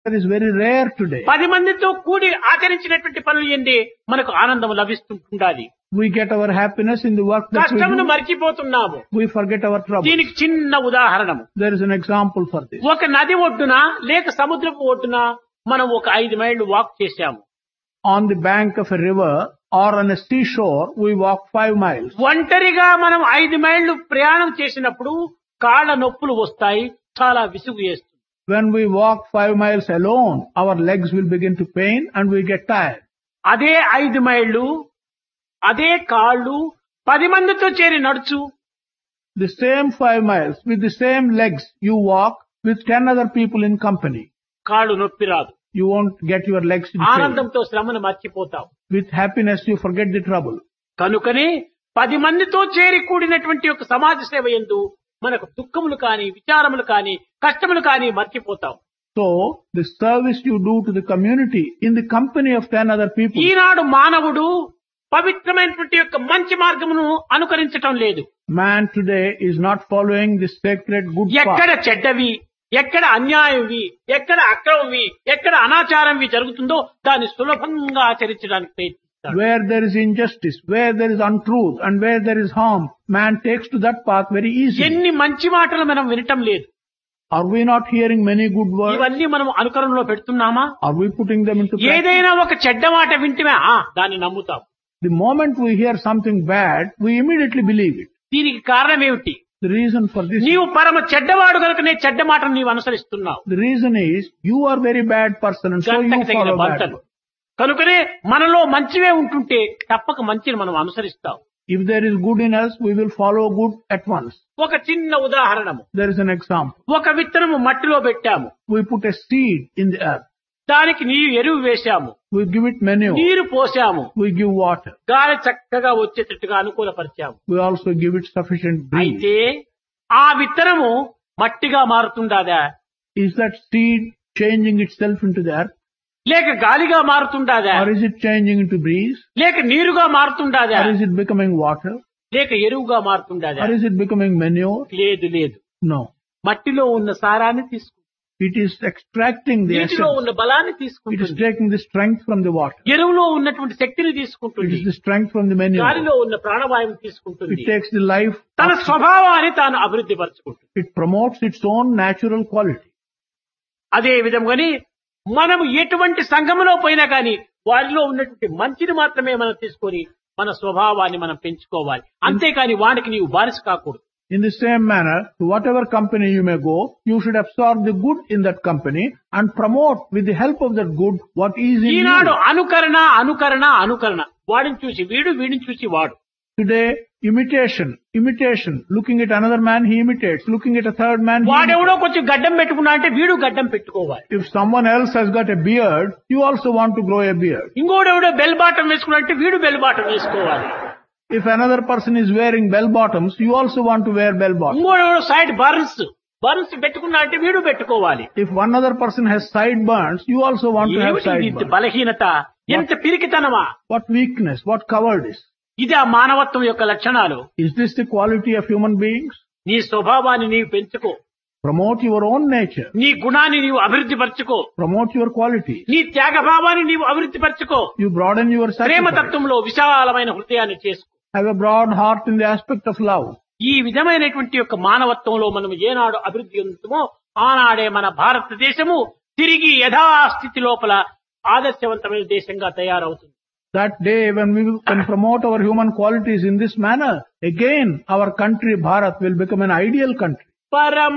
That is very rare today. పది మందితో కూడి ఆచరించినటువంటి పనులు ఏంటి మనకు ఆనందం లభిస్తుంటుండాలి We get our happiness in the work that we కష్టమును do. మర్చిపోతున్నాము We forget our trouble. దీనికి చిన్న ఉదాహరణము There is an example for this. ఒక నది ఒడ్డున లేక సముద్రపు ఒడ్డున మనం ఒక ఐదు మైళ్ళు వాక్ చేశాము On the bank of a river or on a seashore, we walk five miles. ఒంటరిగా మనం ఐదు మైళ్ళు ప్రయాణం చేసినప్పుడు కాళ్ళ నొప్పులు వస్తాయి చాలా విసుగు వేస్తుంది When we walk five miles alone, our legs will begin to pain and we get tired. అదే ఐదు మైళ్ళు అదే కాళ్ళు పది మందితో చేరి నడుచు The same five miles with the same legs you walk with ten other people in company. కాళ్ళు నొప్పి రాదు You won't get your legs in pain. ఆనందంతో శ్రమను మర్చిపోతాం With happiness you forget the trouble. కనుకనే పది మందితో చేరి కూడినటువంటి ఒక సమాజ సేవ ఎందు మనకు దుఃఖములు కాని విచారములు కాని కష్టములు కాని మర్చిపోతాం So, the service you do to the community in the company of ten other people, ఈనాడు మానవుడు పవిత్రమైనటువంటి యొక్క మంచి మార్గమును అనుకరించటం లేదు man today is not following the sacred good ఎక్కడ path. చెడ్డవి ఎక్కడ అన్యాయంవి ఎక్కడ అక్రమంవి ఎక్కడ అనాచారంవి జరుగుతుందో దాన్ని సులభంగా ఆచరించడానికి ప్రయత్నిస్తాడు Where there is injustice, where there is untruth, and where there is harm, man takes to that path very easily. ఎన్ని మంచి మాటలు మనం వినటం లేదు Are we not hearing many good words? ఇవన్నీ మనం అనుకరణలో పెడుతున్నామా Are we putting them into practice? ఏదైనా ఒక చెడ్డ మాట వింటమే ఆ దాన్ని నమ్ముతాం The moment we hear something bad, we immediately believe it. దీనికి కారణం ఏమిటి The reason for this, నీవు పరమ చెడ్డవాడు కనుకనే చెడ్డ మాటను నీవు అనుసరిస్తున్నావు the reason is you are very bad person and so you గంటకు తగిన follow bad. బంటలు కనుకనే మనలో మంచివే ఉంటుంటే తప్పక మంచిని మనం అనుసరిస్తాం If there is good in us, we will follow good at once. ఒక చిన్న ఉదాహరణము There is an example. ఒక విత్తనము మట్టిలో పెట్టాము We put a seed in the earth. దానికి నీరు ఎరువు వేశాము We give it manure. నీరు పోసాము We give water. గాలి చక్కగా వచ్చేటట్టుగా అనుకూలపరిచాము We also give it sufficient breeze. అయితే ఆ విత్తనము మట్టిగా మారుతుండాదా Is that seed changing itself into the earth? లేక గాలిగా మారుతుండాదా Or is it changing into breeze? లేక నీరుగా మారుతుండాదా Or is it becoming water? లేక ఎరువుగా మారుతుండాదా Or is it becoming manure? లేదు లేదు No. మట్టిలో ఉన్న సారాన్ని తీసుకుంటుంది It is extracting the నీటిలో essence. ఉన్న బలాన్ని It is తీసుకుంటుంది taking the strength from the water. ఎరువులో ఉన్నటువంటి శక్తిని It తీసుకుంటుంది is the strength from the manure. గాలిలో ఉన్న ప్రాణవాయువు తీసుకుంటుంది It takes the life. తన of- స్వభావాన్ని తాను అభివృద్ధి పరచుకుంటుంది It promotes its own natural quality. అదే విధంగాని మనం ఎటువంటి సంఘములో పోయినా కానీ వారిలో ఉన్నటువంటి మంచిని మాత్రమే మనం తీసుకొని మన స్వభావాన్ని మనం పెంచుకోవాలి అంతేకాని వాడికి నీవు బానిస కాకూడదు In the same manner, to whatever company you may go, you should absorb the good in that company and promote with the help of that good what is in Eenadu you. అనుకరణ అనుకరణ అనుకరణ వాడిని చూసి వీడు వీడిని చూసి వాడు Today, imitation, imitation. Looking at another man, he imitates. Looking at a third man, he వాడెవడో imitates. కొంచెం గడ్డం పెట్టుకున్నా అంటే వీడు గడ్డం పెట్టుకోవాలి If someone else has got a beard, you also want to grow a beard. ఇంకోడెవడో బెల్ బాటం వేసుకున్నా అంటే వీడు బెల్ బాటం వేసుకోవాలి If another person is wearing bell bottoms, you also want to wear bell bottoms. ఇంకోడెవడో side burns burns పెట్టుకున్నా అంటే వీడు పెట్టుకోవాలి If one other person has sideburns, you also want to have ఏమిటి ఇది ఇంత sideburns. బలహీనత ఎంత పిరికితనమా What weakness, what cowardice. ఇది ఆ మానవత్వం యొక్క లక్షణాలు Is this the quality of human beings? నీ స్వభావాన్ని నీవు పెంచుకో Promote your own nature. నీ గుణాన్ని నీవు అభివృద్ధి పరచుకో Promote your qualities. నీ త్యాగభావాన్ని నీవు అభివృద్ధి పరచుకో You broaden your sacrifice. ప్రేమతత్వంలో విశాలమైన హృదయాన్ని చేసుకో Have a broad heart in the aspect of love. ఈ విధమైనటువంటి యొక్క మానవత్వంలో మనం ఏనాడు అభివృద్ధి చెందుతామో ఆనాడే మన భారతదేశము తిరిగి యథాస్థితి లోపల ఆదర్శవంతమైన దేశంగా తయారవుతుంది That day when we can promote our human qualities in this manner, again our country, Bharat, will become an ideal country. పరమ